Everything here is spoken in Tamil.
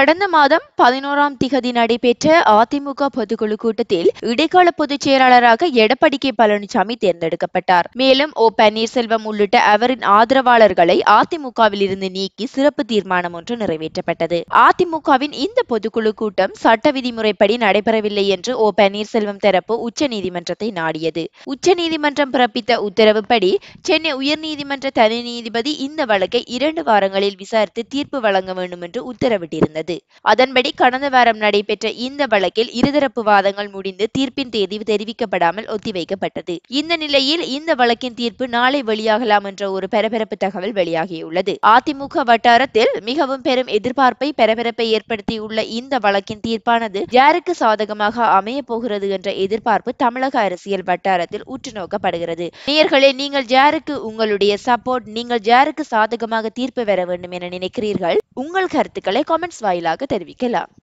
கடந்த மாதம் பதினோராம் திகதி நடைபெற்ற அதிமுக பொதுக்குழு கூட்டத்தில் இடைக்கால பொதுச் செயலாளராக எடப்பாடி கே பழனிசாமி தேர்ந்தெடுக்கப்பட்டார் மேலும் ஓ பன்னீர்செல்வம் உள்ளிட்ட அவரின் ஆதரவாளர்களை அதிமுகவில் இருந்து நீக்கி சிறப்பு தீர்மானம் ஒன்று நிறைவேற்றப்பட்டது அதிமுகவின் இந்த பொதுக்குழு கூட்டம் சட்ட விதிமுறைப்படி நடைபெறவில்லை என்று ஓ பன்னீர்செல்வம் தரப்பு உச்சநீதிமன்றத்தை நாடியது உச்சநீதிமன்றம் பிறப்பித்த உத்தரவுப்படி சென்னை உயர்நீதிமன்ற தனி நீதிபதி இந்த வழக்கை இரண்டு வாரங்களில் விசாரித்து தீர்ப்பு வழங்க வேண்டும் என்று உத்தரவிட்டிருந்தது அதன்படி கடந்த வாரம் நடைபெற்ற இந்த வழக்கில் இருதரப்பு வாதங்கள் முடிந்து தீர்ப்பின் தேதி தெரிவிக்கப்படாமல் ஒத்திவைக்கப்பட்டது இந்த நிலையில் இந்த வழக்கின் தீர்ப்பு நாளை வெளியாகலாம் என்ற ஒரு பரபரப்பு தகவல் வெளியாகியுள்ளது அதிமுக வட்டாரத்தில் மிகவும் பெரும் எதிர்பார்ப்பை பரபரப்பை ஏற்படுத்தியுள்ள இந்த வழக்கின் தீர்ப்பானது யாருக்கு சாதகமாக அமைய போகிறது என்ற எதிர்பார்ப்பு தமிழக அரசியல் வட்டாரத்தில் உற்று நோக்கப்படுகிறது நேயர்களே நீங்கள் யாருக்கு உங்களுடைய சப்போர்ட் நீங்கள் யாருக்கு சாதகமாக தீர்ப்பு பெற வேண்டும் என நினைக்கிறீர்கள் உங்கள் கருத்துக்களை காமெண்ட்ஸ் வாயிலாக தெரிவிக்கலாம்